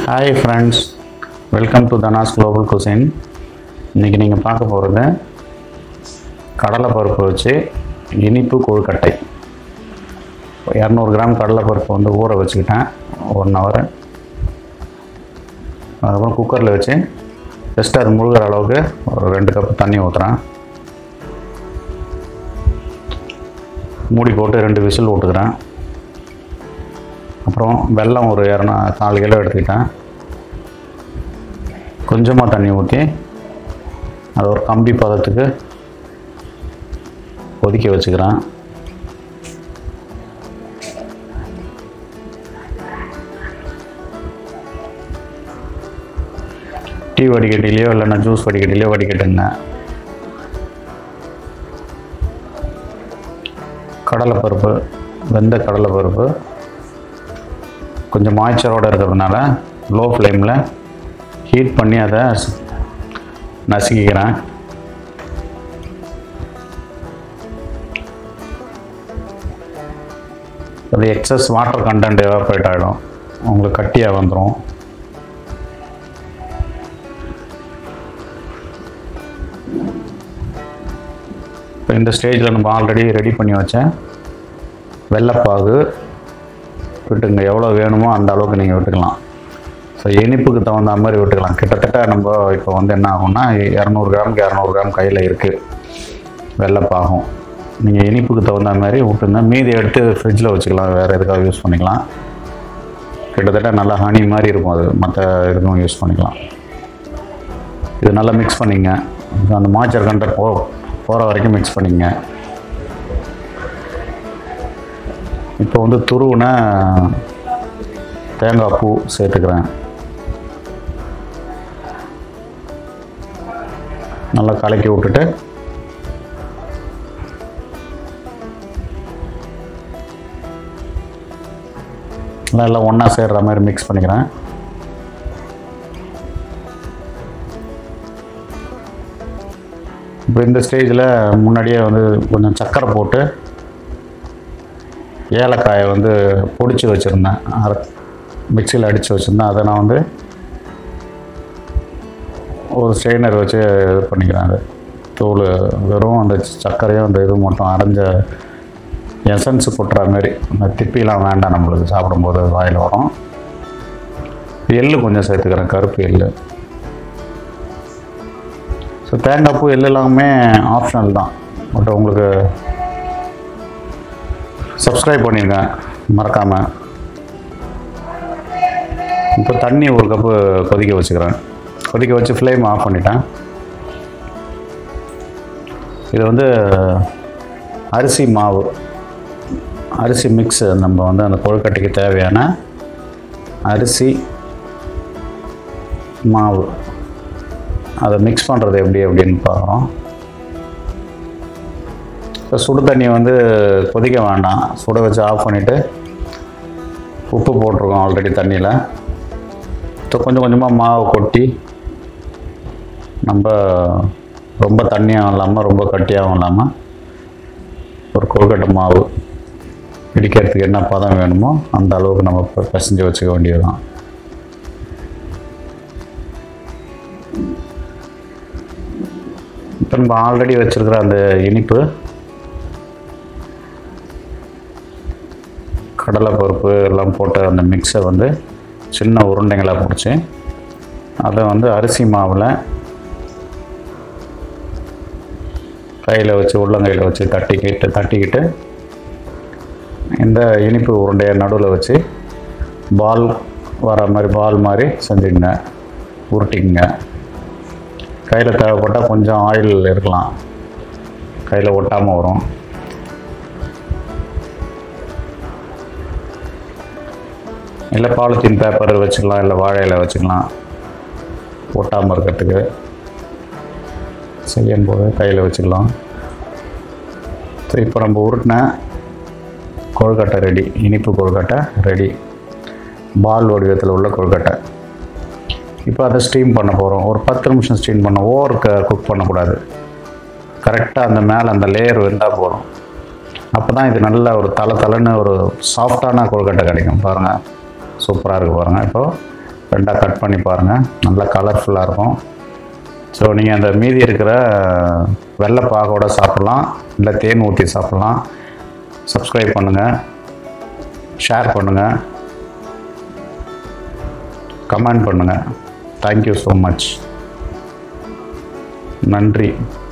hi friends welcome to Dhana's global cuisine இன்றைக்கி நீங்கள் பார்க்க போகிறது கடலைப்பருப்பு வச்சு இனிப்பு கொழுக்கட்டை இரநூறு கிராம் கடலைப்பருப்பு வந்து ஊற வச்சுக்கிட்டேன் ஒன் ஹவர் அதுக்கப்புறம் குக்கரில் வச்சு ஜஸ்ட் அது முழுகிற அளவுக்கு ஒரு ரெண்டு கப் தண்ணி ஊற்றுறேன் மூடி போட்டு ரெண்டு விசில் விட்டுக்கிறேன் அப்புறம் வெல்லம் ஒரு இரநூ நாலு கிலோ எடுத்துக்கிட்டேன் கொஞ்சமாக தண்ணி ஊற்றி அது ஒரு கம்பி பதத்துக்கு கொதிக்க வச்சுக்கிறேன் டீ வடிகட்டிலையோ இல்லைன்னா ஜூஸ் வடிகட்டிலையோ வடிகட்டுங்க கடலைப்பருப்பு வெந்த கடலைப்பருப்பு கொஞ்சம் மாய்ச்சரோடு இருக்கிறதுனால லோ ஃப்ளேமில் ஹீட் பண்ணி அதை ஸ்- நசுக்கிக்கிறேன் அது எக்ஸஸ் வாட்டர் கண்டென்ட் எவாப்ரேட் ஆகிடும் உங்களுக்கு கட்டியாக வந்துடும் இப்போ இந்த ஸ்டேஜில் நம்ம ஆல்ரெடி ரெடி பண்ணி வச்சேன் வெள்ளைப்பாகு விட்டுங்க எவ்வளோ வேணுமோ அந்த அளவுக்கு நீங்கள் விட்டுக்கலாம் ஸோ இனிப்புக்கு தகுந்த மாதிரி விட்டுக்கலாம் கிட்டத்தட்ட நம்ம இப்போ வந்து என்ன ஆகும்னா இரநூறு கிராமுக்கு இரநூறு கிராம் கையில் இருக்குது வெள்ளைப்பாகும் நீங்கள் இனிப்புக்கு தகுந்த மாதிரி விட்டுங்க மீதி எடுத்து ஃப்ரிட்ஜில் வச்சுக்கலாம் வேறு எதுக்காக யூஸ் பண்ணிக்கலாம் கிட்டத்தட்ட நல்லா ஹனி மாதிரி இருக்கும் அது மற்ற இதுக்கும் யூஸ் பண்ணிக்கலாம் இது நல்லா மிக்ஸ் பண்ணிங்க அந்த மாய்ச்சர் கண்டர் போ போகிற வரைக்கும் மிக்ஸ் பண்ணிங்க இப்போ வந்து துருவுன தேங்காய் பூ சேர்த்துக்கிறேன் நல்லா கலக்கி விட்டுட்டு நல்லா எல்லாம் ஒன்றா சேர்ற மாதிரி மிக்ஸ் பண்ணிக்கிறேன் இப்போ இந்த ஸ்டேஜில் முன்னாடியே வந்து கொஞ்சம் சர்க்கரை போட்டு ஏலக்காயை வந்து பொடிச்சு வச்சுருந்தேன் அரை மிக்சியில் அடித்து வச்சுருந்தேன் அதை நான் வந்து ஒரு ஸ்ட்ரெயினர் வச்சு இது பண்ணிக்கிறேன் அது தூள் வெறும் அந்த சர்க்கரையும் அந்த இது மட்டும் அரைஞ்ச எசன்ஸ் கொட்டுற மாதிரி அந்த திப்பிலாம் வேண்டாம் நம்மளுக்கு சாப்பிடும்போது அது வாயில் வரும் எள்ளு கொஞ்சம் சேர்த்துக்கிறேன் கருப்பு எள்ளு ஸோ தேங்காய் பூ எள்ளு எல்லாமே ஆப்ஷனல் தான் பட் உங்களுக்கு சப்ஸ்கிரைப் பண்ணிடுங்க மறக்காமல் இப்போ தண்ணி ஒரு கப்பு கொதிக்க வச்சுக்கிறேன் கொதிக்க வச்சு ஃப்ளேம் ஆஃப் பண்ணிட்டேன் இது வந்து அரிசி மாவு அரிசி மிக்ஸ் நம்ம வந்து அந்த கொழுக்கட்டைக்கு தேவையான அரிசி மாவு அதை மிக்ஸ் பண்ணுறது எப்படி அப்படின்னு பார்க்குறோம் இப்போ சுடு தண்ணியை வந்து கொதிக்க வேண்டாம் சுட வச்சு ஆஃப் பண்ணிவிட்டு உப்பு போட்டிருக்கோம் ஆல்ரெடி தண்ணியில் இப்போ கொஞ்சம் கொஞ்சமாக மாவு கொட்டி நம்ம ரொம்ப தண்ணியாகவும் இல்லாமல் ரொம்ப கட்டியாகவும் இல்லாமல் ஒரு கொழுக்கட்டை மாவு பிடிக்கிறதுக்கு என்ன பதம் வேணுமோ அந்த அளவுக்கு நம்ம இப்போ பிசைஞ்சு வச்சுக்க வேண்டியதுதான் இப்போ நம்ம ஆல்ரெடி வச்சுருக்கிற அந்த இனிப்பு கடலைப்பருப்பு எல்லாம் போட்ட அந்த மிக்ஸை வந்து சின்ன உருண்டைங்களாக பிடிச்சி அதை வந்து அரிசி மாவில் கையில் வச்சு உள்ளங்கையில் வச்சு தட்டிக்கிட்டு தட்டிக்கிட்டு இந்த இனிப்பு உருண்டையை நடுவில் வச்சு பால் வர மாதிரி பால் மாதிரி செஞ்சுங்க உருட்டிக்குங்க கையில் தேவைப்பட்டால் கொஞ்சம் ஆயில் இருக்கலாம் கையில் ஒட்டாமல் வரும் இல்லை பாலித்தீன் பேப்பர் வச்சுக்கலாம் இல்லை வாழை இலை வச்சுக்கலாம் ஒட்டாமல் இருக்கிறதுக்கு செய்யும் போது கையில் வச்சுக்கலாம் ஸோ இப்போ நம்ம உருட்டின கொழுக்கட்டை ரெடி இனிப்பு கொழுக்கட்டை ரெடி பால் வடிவத்தில் உள்ள கொழுக்கட்டை இப்போ அதை ஸ்டீம் பண்ண போகிறோம் ஒரு பத்து நிமிஷம் ஸ்டீம் பண்ண ஓவர் க குக் பண்ணக்கூடாது கரெக்டாக அந்த மேலே அந்த லேயர் வெந்தால் போதும் அப்போ தான் இது நல்ல ஒரு தலை தலைன்னு ஒரு சாஃப்டான கொழுக்கட்டை கிடைக்கும் பாருங்கள் சூப்பராக இருக்குது பாருங்கள் இப்போது ரெண்டாக கட் பண்ணி பாருங்கள் நல்லா கலர்ஃபுல்லாக இருக்கும் ஸோ நீங்கள் அந்த மீதி இருக்கிற வெள்ளைப்பாகோட சாப்பிட்லாம் இல்லை தேன் ஊற்றி சாப்பிட்லாம் சப்ஸ்கிரைப் பண்ணுங்கள் ஷேர் பண்ணுங்கள் கமெண்ட் பண்ணுங்கள் தேங்க்யூ ஸோ மச் நன்றி